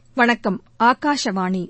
வணக்கம் ஆகாஷவாணி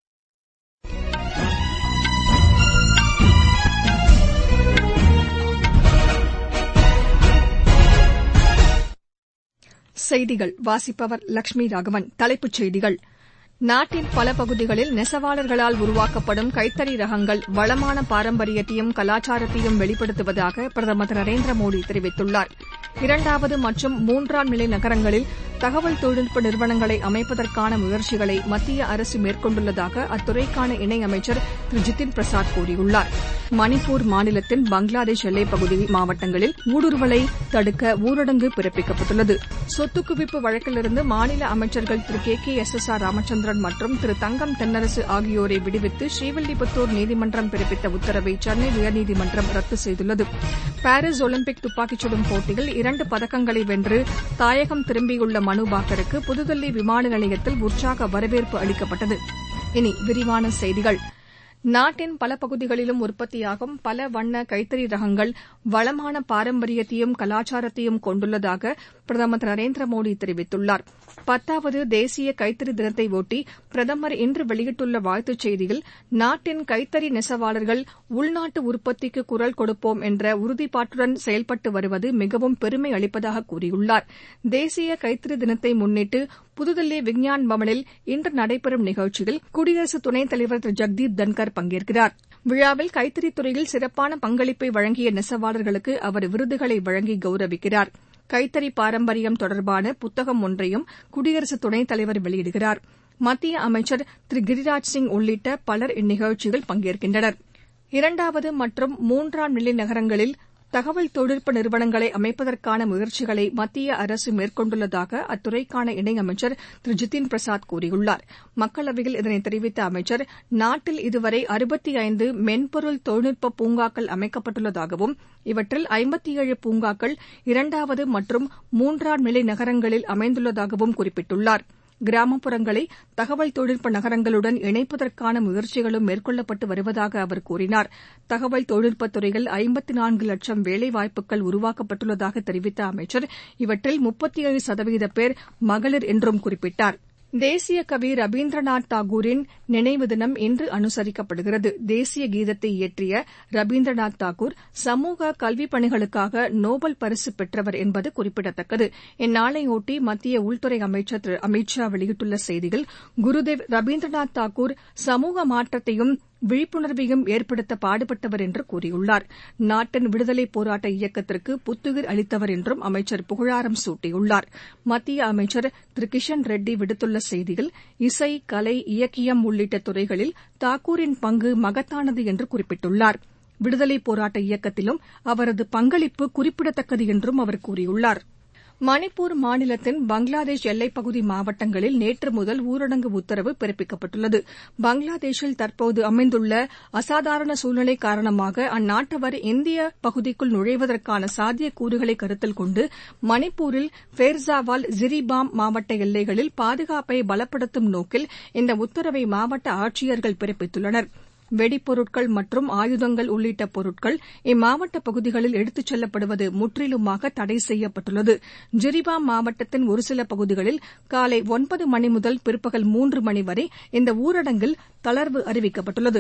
செய்திகள் வாசிப்பவர் லட்சுமி ராகவன் தலைப்புச் செய்திகள் நாட்டின் பல பகுதிகளில் நெசவாளர்களால் உருவாக்கப்படும் கைத்தறி ரகங்கள் வளமான பாரம்பரியத்தையும் கலாச்சாரத்தையும் வெளிப்படுத்துவதாக பிரதமர் திரு நரேந்திர மோடி தெரிவித்துள்ளார் இரண்டாவது மற்றும் மூன்றாம் நிலை நகரங்களில் தகவல் தொழில்நுட்ப நிறுவனங்களை அமைப்பதற்கான முயற்சிகளை மத்திய அரசு மேற்கொண்டுள்ளதாக அத்துறைக்கான இணையமைச்சர் திரு ஜிதின் பிரசாத் கூறியுள்ளார் மணிப்பூர் மாநிலத்தின் பங்களாதேஷ் எல்லைப்பகுதி மாவட்டங்களில் ஊடுருவலை தடுக்க ஊரடங்கு பிறப்பிக்கப்பட்டுள்ளது சொத்து குவிப்பு வழக்கிலிருந்து மாநில அமைச்சர்கள் Thiru K K S S R Ramachandran மற்றும் திரு தங்கம் தென்னரசு ஆகியோரை விடுவித்து ஸ்ரீவில்லிபுத்தூர் நீதிமன்றம் பிறப்பித்த உத்தரவை சென்னை உயர்நீதிமன்றம் ரத்து செய்துள்ளது பாரீஸ் ஒலிம்பிக் துப்பாக்கிச் சுடும் போட்டியில் இரண்டு பதக்கங்களை வென்று தாயகம் திரும்பியுள்ள மனு பாக்கருக்கு புதுதில்லி விமான நிலையத்தில் உற்சாக வரவேற்பு அளிக்கப்பட்டது இனி விரிவான செய்திகள் நாட்டின் பல பகுதிகளிலும் உற்பத்தியாகும் பல வண்ண கைத்தறி ரகங்கள் வளமான பாரம்பரியத்தையும் கலாச்சாரத்தையும் கொண்டுள்ளதாக பிரதமர் திரு நரேந்திர மோடி தெரிவித்துள்ளார் பத்தாவது தேசிய கைத்தறி தினத்தையொட்டி பிரதமர் இன்று வெளியிட்டுள்ள வாழ்த்துச் செய்தியில் நாட்டின் கைத்தறி நெசவாளர்கள் உள்நாட்டு உற்பத்திக்கு குரல் கொடுப்போம் என்ற உறுதிப்பாட்டுடன் செயல்பட்டு வருவது மிகவும் பெருமை அளிப்பதாக கூறியுள்ளார் தேசிய கைத்தறி தினத்தை முன்னிட்டு புதுதில்லி விஞ்ஞான் பவனில் இன்று நடைபெறும் நிகழ்ச்சியில் குடியரசு துணைத் தலைவர் திரு ஜெக்தீப் தன்கர் பங்கேற்கிறார் விழாவில் கைத்தறித் துறையில் சிறப்பான பங்களிப்பை வழங்கிய நெசவாளர்களுக்கு அவர் விருதுகளை வழங்கி கௌரவிக்கிறார் கைத்தறி பாரம்பரியம் தொடர்பான புத்தகம் ஒன்றையும் குடியரசு துணைத் தலைவர் வெளியிடுகிறார் மத்திய அமைச்சர் திரு கிரிராஜ் சிங் உள்ளிட்ட பலர் இந்நிகழ்ச்சியில் பங்கேற்கின்றனர் இரண்டாவது மற்றும் மூன்றாம் நிலை நகரங்களில் தகவல் தொழில்நுட்ப நிறுவனங்களை அமைப்பதற்கான முயற்சிகளை மத்திய அரசு மேற்கொண்டுள்ளதாக அத்துறைக்கான இணையமைச்சர் திரு ஜிதின் பிரசாத் கூறியுள்ளார் மக்களவையில் இதனை தெரிவித்த அமைச்சர் நாட்டில் இதுவரை அறுபத்தி ஐந்து மென்பொருள் தொழில்நுட்ப பூங்காக்கள் அமைக்கப்பட்டுள்ளதாகவும் இவற்றில் ஐம்பத்தி ஏழு பூங்காக்கள் இரண்டாவது மற்றும் மூன்றாம் நிலை நகரங்களில் அமைந்துள்ளதாகவும் குறிப்பிட்டுள்ளார் கிராமப்புறங்களை தகவல் தொழில்நுட்ப நகரங்களுடன் இணைப்பதற்கான முயற்சிகளும் மேற்கொள்ளப்பட்டு வருவதாக அவர் கூறினார் தகவல் தொழில்நுட்பத் துறையில் ஐம்பத்து நான்கு லட்சம் வேலைவாய்ப்புகள் உருவாக்கப்பட்டுள்ளதாக தெரிவித்த அமைச்சர் இவற்றில் முப்பத்தி ஏழு சதவீத பேர் மகளிர் என்றும் குறிப்பிட்டார் தேசிய கவி ரவீந்திரநாத் தாகூரின் நினைவு தினம் இன்று அனுசரிக்கப்படுகிறது தேசிய கீதத்தை இயற்றிய ரவீந்திரநாத் தாகூர் சமூக கல்விப் பணிகளுக்காக நோபல் பரிசு பெற்றவர் என்பது குறிப்பிடத்தக்கது இந்நாளையொட்டி மத்திய உள்துறை அமைச்சர் திரு அமித் ஷா வெளியிட்டுள்ள செய்தியில் குருதேவ் ரவீந்திரநாத் தாகூர் சமூக மாற்றத்தையும் விழிப்புணர்வையும் ஏற்படுத்த பாடுபட்டவர் என்று கூறியுள்ளார் நாட்டின் விடுதலைப் போராட்ட இயக்கத்திற்கு புத்துயிர் அளித்தவர் என்றும் அமைச்சர் புகழாரம் சூட்டியுள்ளார் மத்திய அமைச்சர் திரு கிஷன் ரெட்டி விடுத்துள்ள செய்தியில் இசை கலை இலக்கியம் உள்ளிட்ட துறைகளில் தாக்கூரின் பங்கு மகத்தானது என்று குறிப்பிட்டுள்ளார் விடுதலைப் போராட்ட இயக்கத்திலும் அவரது பங்களிப்பு குறிப்பிடத்தக்கது என்றும் அவர் கூறியுள்ளார் மணிப்பூர் மாநிலத்தின் பங்களாதேஷ் எல்லைப்பகுதி மாவட்டங்களில் நேற்று முதல் ஊரடங்கு உத்தரவு பிறப்பிக்கப்பட்டுள்ளது பங்களாதேஷில் தற்போது அமைந்துள்ள அசாதாரண சூழ்நிலை காரணமாக அந்நாட்டவர் இந்திய பகுதிக்குள் நுழைவதற்கான சாத்தியக்கூறுகளை கருத்தில் கொண்டு மணிப்பூரில் ஃபேர்சாவால் ஜிரிபாம் மாவட்ட எல்லைகளில் பாதுகாப்பை பலப்படுத்தும் நோக்கில் இந்த உத்தரவை மாவட்ட ஆட்சியர்கள் பிறப்பித்துள்ளனா் வெடிப்பொருட்கள் மற்றும் ஆயுதங்கள் உள்ளிட்ட பொருட்கள் இம்மாவட்ட பகுதிகளில் எடுத்துச் செல்லப்படுவது முற்றிலுமாக தடை செய்யப்பட்டுள்ளது ஜிரிபாம் மாவட்டத்தின் ஒருசில பகுதிகளில் காலை ஒன்பது மணி முதல் பிற்பகல் மூன்று மணி வரை இந்த ஊரடங்கில் தளர்வு அறிவிக்கப்பட்டுள்ளது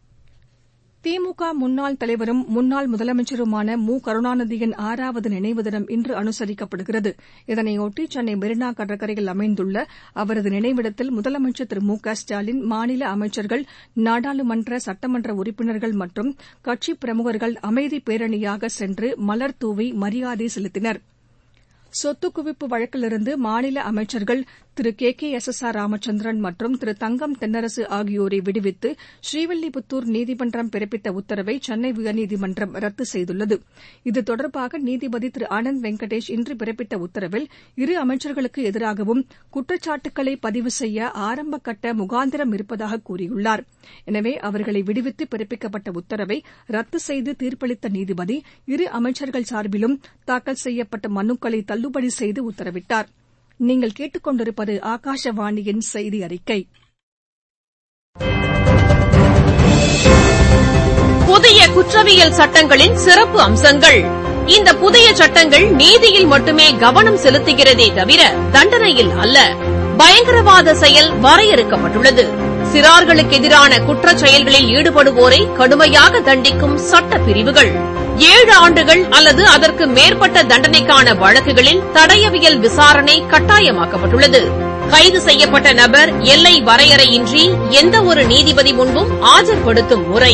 திமுக முன்னாள் தலைவரும் முன்னாள் முதலமைச்சருமான மு கருணாநிதியின் ஆறாவது நினைவு தினம் இன்று அனுசரிக்கப்படுகிறது இதனையொட்டி சென்னை மெரினா கடற்கரையில் அமைந்துள்ள அவரது நினைவிடத்தில் முதலமைச்சர் திரு மு க ஸ்டாலின் மாநில அமைச்சர்கள் நாடாளுமன்ற சட்டமன்ற உறுப்பினர்கள் மற்றும் கட்சிப் பிரமுகர்கள் அமைதி பேரணியாக சென்று மலர் தூவி மரியாதை செலுத்தினர் சொத்து குவிப்பு வழக்கிலிருந்து மாநில அமைச்சர்கள் Thiru K K S S R Ramachandran மற்றும் திரு தங்கம் தென்னரசு ஆகியோரை விடுவித்து ஸ்ரீவில்லிபுத்தூர் நீதிமன்றம் பிறப்பித்த உத்தரவை சென்னை உயர்நீதிமன்றம் ரத்து செய்துள்ளது இது தொடர்பாக நீதிபதி திரு ஆனந்த் வெங்கடேஷ் இன்று பிறப்பித்த உத்தரவில் இரு அமைச்சர்களுக்கு எதிராகவும் குற்றச்சாட்டுக்களை பதிவு செய்ய ஆரம்பகட்ட முகாந்திரம் இருப்பதாக கூறியுள்ளார் எனவே அவர்களை விடுவித்து பிறப்பிக்கப்பட்ட உத்தரவை ரத்து செய்து தீர்ப்பளித்த நீதிபதி இரு அமைச்சர்கள் சார்பிலும் தாக்கல் செய்யப்பட்ட மனுக்களை தள்ளுபடி செய்து உத்தரவிட்டார் நீங்கள் கேட்டுக்கொண்டிருப்பது ஆகாஷவாணியின் செய்தி அறிக்கை புதிய குற்றவியல் சட்டங்களின் சிறப்பு அம்சங்கள் இந்த புதிய சட்டங்கள் நீதியில் மட்டுமே கவனம் செலுத்துகிறதே தவிர தண்டனையில் அல்ல பயங்கரவாத செயல் வரையறுக்கப்பட்டுள்ளது சிறார்களுக்கு எதிரான குற்றச் செயல்களில் ஈடுபடுவோரை கடுமையாக தண்டிக்கும் சட்ட பிரிவுகள் ஏழு ஆண்டுகள் அல்லது அதற்கு மேற்பட்ட தண்டனைக்கான வழக்குகளில் தடயவியல் விசாரணை கட்டாயமாக்கப்பட்டுள்ளது கைது செய்யப்பட்ட நபர் எல்லை வரையறையின்றி எந்தவொரு நீதிபதி முன்பும் ஆஜர்படுத்தும் முறை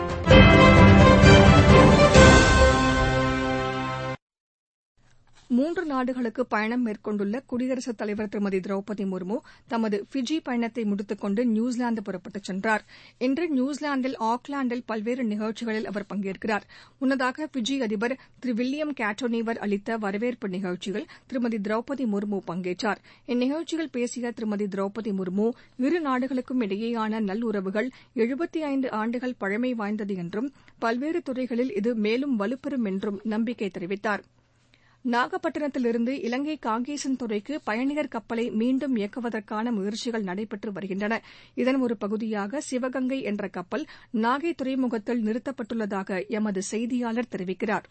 மூன்று நாடுகளுக்கு பயணம் மேற்கொண்டுள்ள குடியரசுத் தலைவர் திருமதி திரௌபதி முர்மு தமது ஃபிஜி பயணத்தை முடித்துக் கொண்டு நியூசிலாந்து புறப்பட்டுச் சென்றார் இன்று நியூசிலாந்தில் ஆக்லாந்தில் பல்வேறு நிகழ்ச்சிகளில் அவர் பங்கேற்கிறார் முன்னதாக ஃபிஜி அதிபர் திரு வில்லியம் கேட்டோனிவர் அளித்த வரவேற்பு நிகழ்ச்சியில் திருமதி திரௌபதி முர்மு பங்கேற்றார் இந்நிகழ்ச்சியில் பேசிய திருமதி திரௌபதி முர்மு இரு நாடுகளுக்கும் இடையேயான நல்லுறவுகள் எழுபத்தி ஐந்து ஆண்டுகள் பழமை வாய்ந்தது என்றும் பல்வேறு துறைகளில் இது மேலும் வலுப்பெறும் என்றும் நம்பிக்கை தெரிவித்தாா் நாகப்பட்டினத்திலிருந்து இலங்கை காங்கேசன் துறைக்கு பயணியர் கப்பலை மீண்டும் இயக்குவதற்கான முயற்சிகள் நடைபெற்று வருகின்றன இதன் ஒரு பகுதியாக சிவகங்கை என்ற கப்பல் நாகை துறைமுகத்தில் நிறுத்தப்பட்டுள்ளதாக எமது செய்தியாளர் தெரிவிக்கிறார்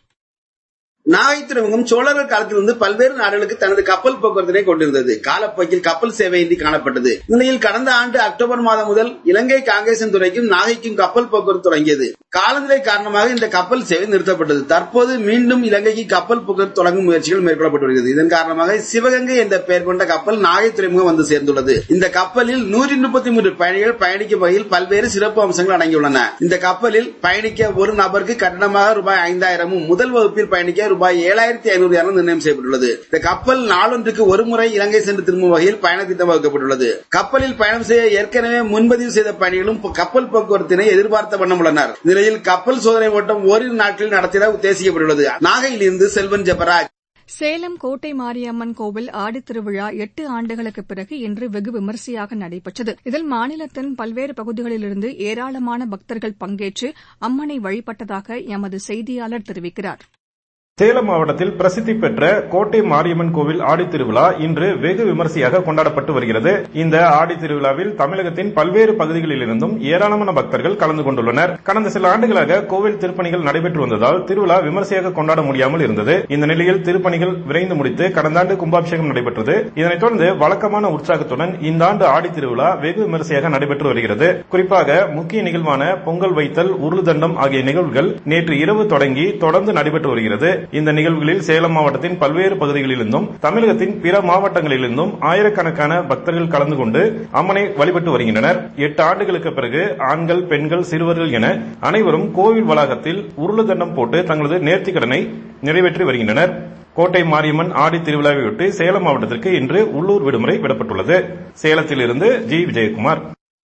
நாகை துறைமுகம் சோழர்கள் காலத்திலிருந்து பல்வேறு நாடுகளுக்கு தனது கப்பல் போக்குவரத்தினை கொண்டிருந்தது காலப்போக்கில் கப்பல் சேவையின்றி காணப்பட்டது இந்நிலையில் கடந்த ஆண்டு அக்டோபர் மாதம் முதல் இலங்கை காங்கேசன் துறைக்கும் நாகைக்கும் கப்பல் போக்குவரத்து தொடங்கியது காலநிலை காரணமாக இந்த கப்பல் சேவை நிறுத்தப்பட்டது தற்போது மீண்டும் இலங்கைக்கு கப்பல் போக்குவரத்து தொடங்கும் முயற்சிகள் மேற்கொள்ளப்பட்டு வருகிறது இதன் காரணமாக சிவகங்கை என்ற பெயர் கொண்ட கப்பல் நாகை துறைமுகம் வந்து சேர்ந்துள்ளது இந்த கப்பலில் நூற்றி முப்பத்தி மூன்று பயணிகள் பயணிக்கும் வகையில் பல்வேறு சிறப்பு அம்சங்கள் அடங்கியுள்ளன இந்த கப்பலில் பயணிக்க ஒரு நபருக்கு கட்டணமாக ரூபாய் ஐந்தாயிரமும் முதல் வகுப்பில் பயணிக்க ரூபாய் ஏழாயிரத்தி ஐநூறு என நிர்ணயம் செய்யப்பட்டுள்ளது இந்த கப்பல் நாளொன்றுக்கு ஒரு முறை இலங்கை சென்று திரும்பும் வகையில் பயண திட்டம் வகுக்கப்பட்டுள்ளது கப்பலில் பயணம் செய்ய ஏற்கனவே முன்பதிவு செய்த பயணிகளும் கப்பல் போக்குவரத்தினை எதிர்பார்த்த வண்ணம் உள்ளனர் நிலையில் கப்பல் சோதனை ஓட்டம் ஓரிரு நாட்களில் நடத்திட உத்தேசிக்கப்பட்டுள்ளது நாகையிலிருந்து செல்வன் ஜெபராஜ் சேலம் கோட்டை மாரியம்மன் கோவில் ஆடித்திருவிழா எட்டு ஆண்டுகளுக்கு பிறகு இன்று வெகு விமரிசையாக நடைபெற்றது இதில் மாநிலத்தின் பல்வேறு பகுதிகளிலிருந்து ஏராளமான பக்தர்கள் பங்கேற்று அம்மனை வழிபட்டதாக எமது செய்தியாளர் தெரிவிக்கிறார் சேலம் மாவட்டத்தில் பிரசித்தி பெற்ற கோட்டை மாரியம்மன் கோவில் ஆடி திருவிழா இன்று வெகு விமரிசையாக கொண்டாடப்பட்டு வருகிறது இந்த ஆடி திருவிழாவில் தமிழகத்தின் பல்வேறு பகுதிகளிலிருந்தும் ஏராளமான பக்தர்கள் கலந்து கொண்டுள்ளனர் கடந்த சில ஆண்டுகளாக கோவில் திருப்பணிகள் நடைபெற்று வந்ததால் திருவிழா விமரிசையாக கொண்டாட முடியாமல் இருந்தது இந்த நிலையில் திருப்பணிகள் விரைந்து முடித்து கடந்த ஆண்டு கும்பாபிஷேகம் நடைபெற்றது இதனைத் தொடர்ந்து வழக்கமான உற்சாகத்துடன் இந்த ஆண்டு ஆடி திருவிழா வெகு விமரிசையாக நடைபெற்று வருகிறது குறிப்பாக முக்கிய நிகழ்வான பொங்கல் வைத்தல் உருளுதண்டம் ஆகிய நிகழ்வுகள் நேற்று இரவு தொடங்கி தொடர்ந்து நடைபெற்று வருகிறது இந்த நிகழ்வுகளில் சேலம் மாவட்டத்தின் பல்வேறு பகுதிகளிலிருந்தும் தமிழகத்தின் பிற மாவட்டங்களிலிருந்தும் ஆயிரக்கணக்கான பக்தர்கள் கலந்து கொண்டு அம்மனை வழிபட்டு வருகின்றனர் எட்டு ஆண்டுகளுக்கு பிறகு ஆண்கள் பெண்கள் சிறுவர்கள் என அனைவரும் கோவில் வளாகத்தில் உருளுதண்டம் போட்டு தங்களது நேர்த்திக்கடனை நிறைவேற்றி வருகின்றனர் கோட்டை மாரியம்மன் ஆடி திருவிழாவையொட்டி சேலம் மாவட்டத்திற்கு இன்று உள்ளூர் விடுமுறை விடப்பட்டுள்ளது சேலத்திலிருந்து ஜி விஜயகுமார்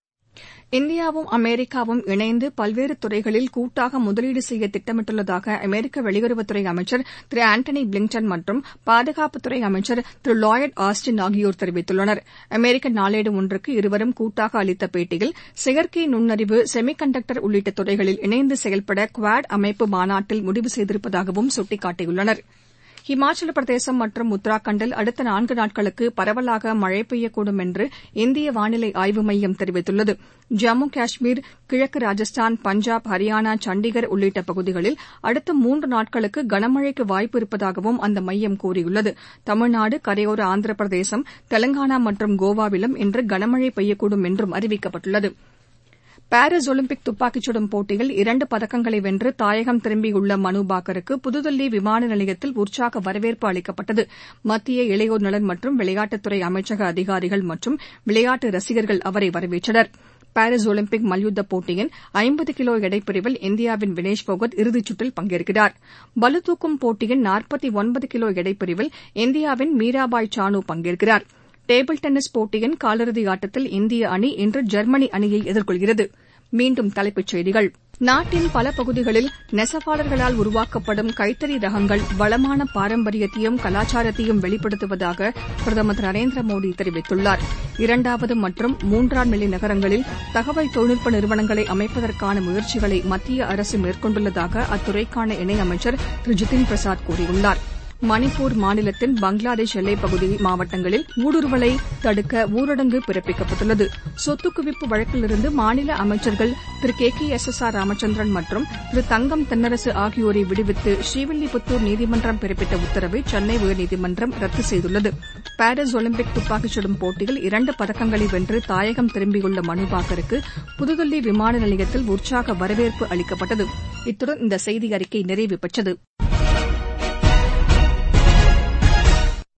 இந்தியாவும் அமெரிக்காவும் இணைந்து பல்வேறு துறைகளில் கூட்டாக முதலீடு செய்ய திட்டமிட்டுள்ளதாக அமெரிக்க வெளியுறவுத்துறை அமைச்சர் திரு ஆண்டனி பிளிங்டன் மற்றும் பாதுகாப்புத்துறை அமைச்சர் திரு லாயட் ஆஸ்டின் ஆகியோர் தெரிவித்துள்ளனர் அமெரிக்க நாளேடு ஒன்றுக்கு இருவரும் கூட்டாக அளித்த பேட்டியில் செயற்கை நுண்ணறிவு செமி கண்டக்டர் உள்ளிட்ட துறைகளில் இணைந்து செயல்பட குவாட் அமைப்பு மாநாட்டில் முடிவு செய்திருப்பதாகவும் சுட்டிக்காட்டியுள்ளனா் ஹிமாச்சல பிரதேசம் மற்றும் உத்தராகண்டில் அடுத்த நான்கு நாட்களுக்கு பரவலாக மழை பெய்யக்கூடும் என்று இந்திய வானிலை ஆய்வு மையம் தெரிவித்துள்ளது ஜம்மு காஷ்மீர் கிழக்கு ராஜஸ்தான் பஞ்சாப் ஹரியானா சண்டிகர் உள்ளிட்ட பகுதிகளில் அடுத்த மூன்று நாட்களுக்கு கனமழைக்கு வாய்ப்பு இருப்பதாகவும் அந்த மையம் கூறியுள்ளது தமிழ்நாடு கரையோர ஆந்திர பிரதேசம் தெலங்கானா மற்றும் கோவாவிலும் இன்று கனமழை பெய்யக்கூடும் என்றும் அறிவிக்கப்பட்டுள்ளது பாரீஸ் ஒலிம்பிக் துப்பாக்கிச் சுடும் போட்டியில் இரண்டு பதக்கங்களை வென்று தாயகம் திரும்பியுள்ள மனு பாக்கருக்கு புதுதில்லி விமான நிலையத்தில் உற்சாக வரவேற்பு அளிக்கப்பட்டது மத்திய இளையோர் நலன் மற்றும் விளையாட்டுத்துறை அமைச்சக அதிகாரிகள் மற்றும் விளையாட்டு ரசிகர்கள் அவரை வரவேற்றனர் பாரீஸ் ஒலிம்பிக் மல்யுத்த போட்டியின் ஐம்பது கிலோ எடைப்பிரிவில் இந்தியாவின் வினேஷ் போகத் இறுதிச் சுற்றில் பங்கேற்கிறார் பளுதூக்கும் போட்டியின் நாற்பத்தி ஒன்பது கிலோ எடைப்பிரிவில் இந்தியாவின் மீராபாய் சானு பங்கேற்கிறார் டேபிள் டென்னிஸ் போட்டியின் காலிறுதி ஆட்டத்தில் இந்திய அணி இன்று ஜெர்மனி அணியை எதிர்கொள்கிறது மீண்டும் தலைப்புச் செய்திகள் நாட்டின் பல பகுதிகளில் நெசவாளர்களால் உருவாக்கப்படும் கைத்தறி ரகங்கள் வளமான பாரம்பரியத்தையும் கலாச்சாரத்தையும் வெளிப்படுத்துவதாக பிரதமர் திரு நரேந்திர மோடி தெரிவித்துள்ளார் இரண்டாவது மற்றும் மூன்றாம் நிலை நகரங்களில் தகவல் தொழில்நுட்ப நிறுவனங்களை அமைப்பதற்கான முயற்சிகளை மத்திய அரசு மேற்கொண்டுள்ளதாக அத்துறைக்கான இணையமைச்சர் திரு ஜிதின் பிரசாத் கூறியுள்ளார் மணிப்பூர் மாநிலத்தின் பங்களாதேஷ் எல்லைப் பகுதி மாவட்டங்களில் ஊடுருவலை தடுக்க ஊரடங்கு பிறப்பிக்கப்பட்டுள்ளது சொத்து குவிப்பு வழக்கிலிருந்து மாநில அமைச்சர்கள் Thiru K K S S R Ramachandran மற்றும் திரு தங்கம் தென்னரசு ஆகியோரை விடுவித்து ஸ்ரீவில்லிபுத்தூர் நீதிமன்றம் பிறப்பித்த உத்தரவை சென்னை உயர்நீதிமன்றம் ரத்து செய்துள்ளது பாரிஸ் ஒலிம்பிக் துப்பாக்கிச் சுடும் போட்டியில் இரண்டு பதக்கங்களை வென்று தாயகம் திரும்பியுள்ள மனுபாக்கருக்கு புதுதில்லி விமான நிலையத்தில் உற்சாக வரவேற்பு அளிக்கப்பட்டது இத்துடன் இந்த செய்தி அறிக்கை நிறைவு பெற்றது